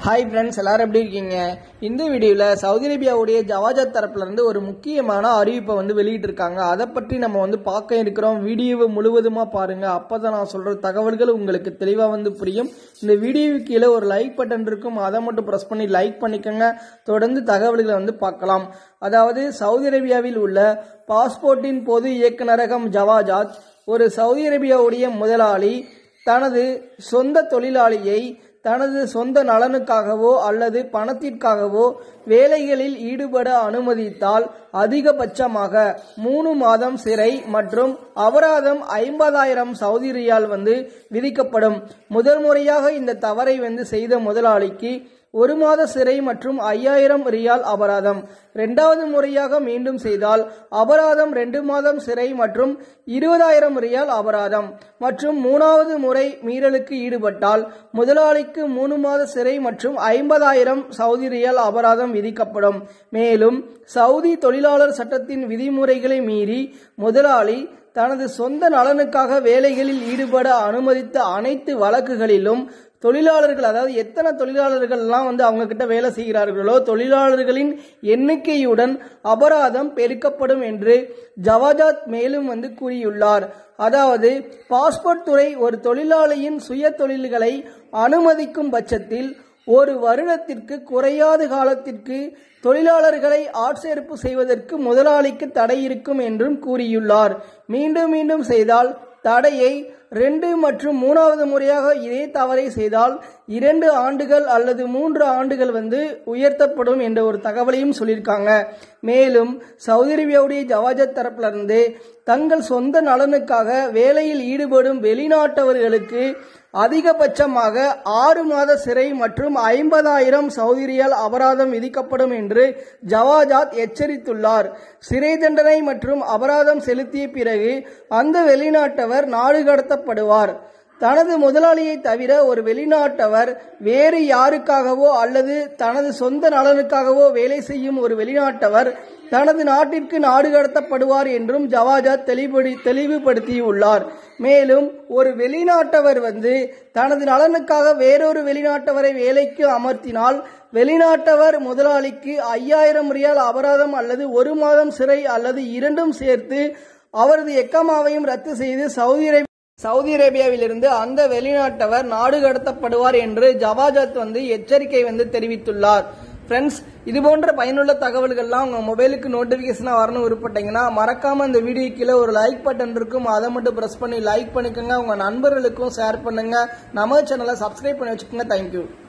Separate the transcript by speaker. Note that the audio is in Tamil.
Speaker 1: ஹாய் ஃப்ரெண்ட்ஸ் எல்லாரும் எப்படி இருக்கீங்க இந்த வீடியோவில் சவுதி அரேபியாவுடைய ஜவாஜாத் தரப்புல இருந்து ஒரு முக்கியமான அறிவிப்பை வந்து வெளியிட்டிருக்காங்க அதை பற்றி நம்ம வந்து பார்க்க இருக்கிறோம் வீடியோவை முழுவதுமா பாருங்க அப்பதான் நான் சொல்ற தகவல்கள் உங்களுக்கு தெளிவாக வந்து புரியும் இந்த வீடியோவுக்கு கீழே ஒரு லைக் பட்டன் இருக்கும் அதை மட்டும் ப்ரெஸ் பண்ணி லைக் பண்ணிக்கோங்க தொடர்ந்து தகவல்களை வந்து பார்க்கலாம் அதாவது சவுதி அரேபியாவில் உள்ள பாஸ்போர்ட்டின் பொது இயக்குநரகம் ஜவாஜாத் ஒரு சவுதி அரேபியாவுடைய முதலாளி தனது சொந்த தொழிலாளியை தனது சொந்த நலனுக்காகவோ அல்லது பணத்திற்காகவோ வேலைகளில் ஈடுபட அனுமதித்தால் அதிகபட்சமாக மூணு மாதம் சிறை மற்றும் அபராதம் ஐம்பதாயிரம் சவுதி ரியால் வந்து விதிக்கப்படும் முதல் முறையாக இந்த தவறை வந்து செய்த முதலாளிக்கு ஒரு மாத சிறை மற்றும் ஐயாயிரம் ரியால் அபராதம் இரண்டாவது முறையாக மீண்டும் செய்தால் அபராதம் ரெண்டு மாதம் சிறை மற்றும் இருபதாயிரம் ரியால் அபராதம் மற்றும் மூணாவது முறை மீறலுக்கு ஈடுபட்டால் முதலாளிக்கு மூணு மாத சிறை மற்றும் ஐம்பதாயிரம் சவுதி ரியால் அபராதம் விதிக்கப்படும் மேலும் சவுதி தொழிலாளர் சட்டத்தின் விதிமுறைகளை மீறி முதலாளி தனது சொந்த நலனுக்காக வேலைகளில் ஈடுபட அனுமதித்த அனைத்து வழக்குகளிலும் தொழிலாளர்கள் அதாவது எத்தனை தொழிலாளர்கள்லாம் வந்து அவங்க கிட்ட வேலை செய்கிறார்களோ தொழிலாளர்களின் எண்ணிக்கையுடன் அபராதம் பெருக்கப்படும் என்று ஜவாஜாத் மேலும் வந்து கூறியுள்ளார் அதாவது பாஸ்போர்ட் துறை ஒரு தொழிலாளியின் சுய தொழில்களை அனுமதிக்கும் பட்சத்தில் ஒரு வருடத்திற்கு குறையாத காலத்திற்கு தொழிலாளர்களை ஆட்சேர்ப்பு செய்வதற்கு முதலாளிக்கு தடை இருக்கும் என்றும் கூறியுள்ளார் மீண்டும் மீண்டும் செய்தால் தடையை ரெண்டு மற்றும் மூணாவது முறையாக இதே தவறை செய்தால் இரண்டு ஆண்டுகள் அல்லது மூன்று ஆண்டுகள் வந்து உயர்த்தப்படும் என்ற ஒரு தகவலையும் சொல்லியிருக்காங்க மேலும் சவுதி அரேபியாவுடைய ஜவாஜத் தரப்புல இருந்து தங்கள் சொந்த நலனுக்காக வேலையில் ஈடுபடும் வெளிநாட்டவர்களுக்கு அதிகபட்சமாக ஆறு மாத சிறை மற்றும் ஐம்பதாயிரம் சவுதி ரியால் அபராதம் விதிக்கப்படும் என்று ஜவாஜாத் எச்சரித்துள்ளார் சிறை தண்டனை மற்றும் அபராதம் செலுத்திய பிறகு அந்த வெளிநாட்டவர் நாடு கடத்தப்படுவார் தனது முதலாளியை தவிர ஒரு வெளிநாட்டவர் வேறு யாருக்காகவோ அல்லது தனது சொந்த நலனுக்காகவோ வேலை செய்யும் ஒரு வெளிநாட்டவர் தனது நாட்டிற்கு நாடு கடத்தப்படுவார் என்றும் ஜவாஜாத் தெளிவுபடி தெளிவுபடுத்தியுள்ளார் மேலும் ஒரு வெளிநாட்டவர் வந்து தனது நலனுக்காக வேறொரு வெளிநாட்டவரை வேலைக்கு அமர்த்தினால் வெளிநாட்டவர் முதலாளிக்கு ஐயாயிரம் ரியால் அபராதம் அல்லது ஒரு மாதம் சிறை அல்லது இரண்டும் சேர்த்து அவரது எக்கமாவையும் ரத்து செய்து சவுதி அரேபியா சவுதி அரேபியாவிலிருந்து அந்த வெளிநாட்டவர் நாடு கடத்தப்படுவார் என்று ஜவாஜாத் வந்து எச்சரிக்கை வந்து தெரிவித்துள்ளார் ஃப்ரெண்ட்ஸ் இது போன்ற பயனுள்ள தகவல்கள்லாம் உங்கள் மொபைலுக்கு நோட்டிஃபிகேஷனாக வரணும் விருப்பப்பட்டீங்கன்னா மறக்காமல் இந்த வீடியோ கீழே ஒரு லைக் பட்டன் இருக்கும் அதை மட்டும் ப்ரெஸ் பண்ணி லைக் பண்ணிக்கோங்க உங்கள் நண்பர்களுக்கும் ஷேர் பண்ணுங்கள் நம்ம சேனலை சப்ஸ்கிரைப் பண்ணி வச்சுக்கோங்க தேங்க்யூ